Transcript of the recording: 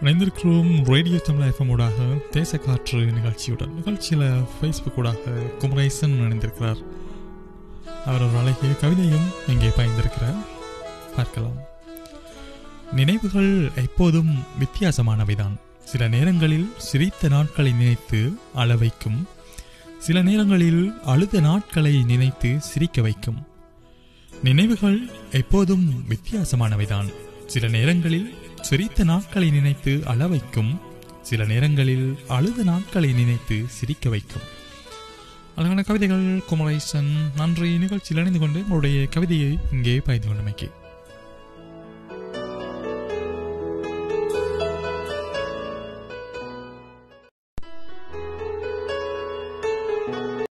இணைந்திருக்கிறோம் radio Tamil FM ஊடாக தேச காற்று நிகழ்ச்சியுடன் நிகழ்ச்சியில் ஃபேஸ்புக் ஊடாக குமரேசன் இணைந்திருக்கிறார் அவர் ஒரு அழகிய கவிதையும் இங்கே பயந்திருக்கிறார் பார்க்கலாம் நினைவுகள் எப்போதும் வித்தியாசமானவைதான் சில நேரங்களில் சிரித்த நாட்களை நினைத்து அழ வைக்கும் சில நேரங்களில் அழுத நாட்களை நினைத்து சிரிக்க வைக்கும் நினைவுகள் எப்போதும் வித்தியாசமானவைதான் சில நேரங்களில் சிரித்த நாட்களை நினைத்து அழ வைக்கும் சில நேரங்களில் அழுத நாட்களை நினைத்து சிரிக்க வைக்கும் அழகான கவிதைகள் குமரேசன் நன்றி நிகழ்ச்சியில் இணைந்து கொண்டு உங்களுடைய கவிதையை இங்கே பயந்து கொண்டமைக்கு